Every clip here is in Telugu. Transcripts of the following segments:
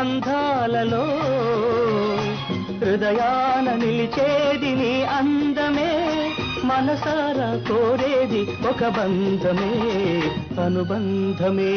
బంధాలలో హృదయాన నిలిచేది నీ అందమే మనసారా కోరేది ఒక బంధమే అనుబంధమే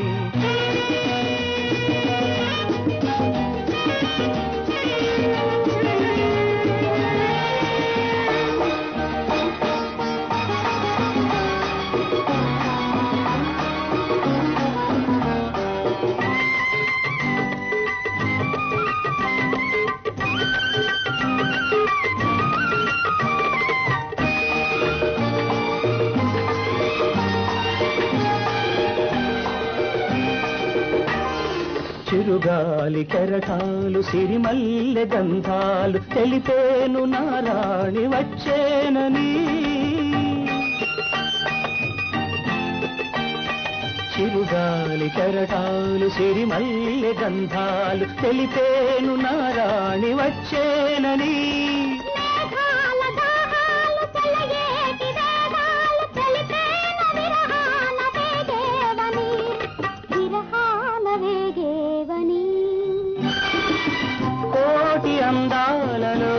చిరుగాలి కెరటాలు సిరిమల్లె గంధాలు తెలిపేను నారాణి వచ్చేనని చిరుగాలి కెరటాలు సిరిమల్లె గంధాలు తెలిపేను నారాణి వచ్చేనని మేఘాల దాహాలు చెలయేటి వేదాలు తెలిపేన విరహాన వేగేవని విరహాన వేగేవని కోటి అందాలలో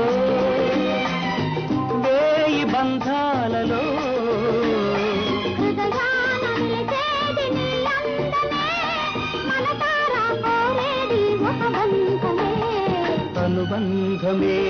వేయి బంధాలలో హృదయాన నిలిచేది నీ అందమే మనసారా కోరేది ఒక బంధమే అనుబంధమే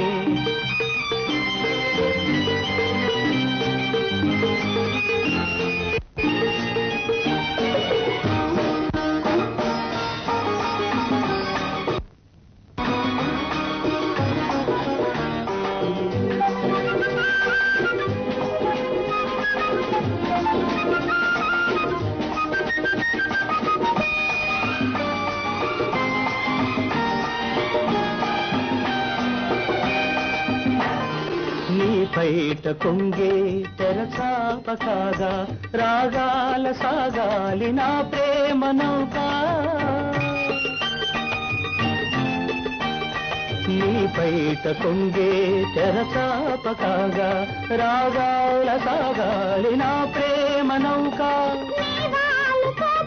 నీ పైట కొంగే తెరచాప కాగా రాగాల సాగాలి నా ప్రేమ నౌక నీ పైట కొంగే తెరచాప కాగా రాగాల సాగాలి నా ప్రేమ నౌక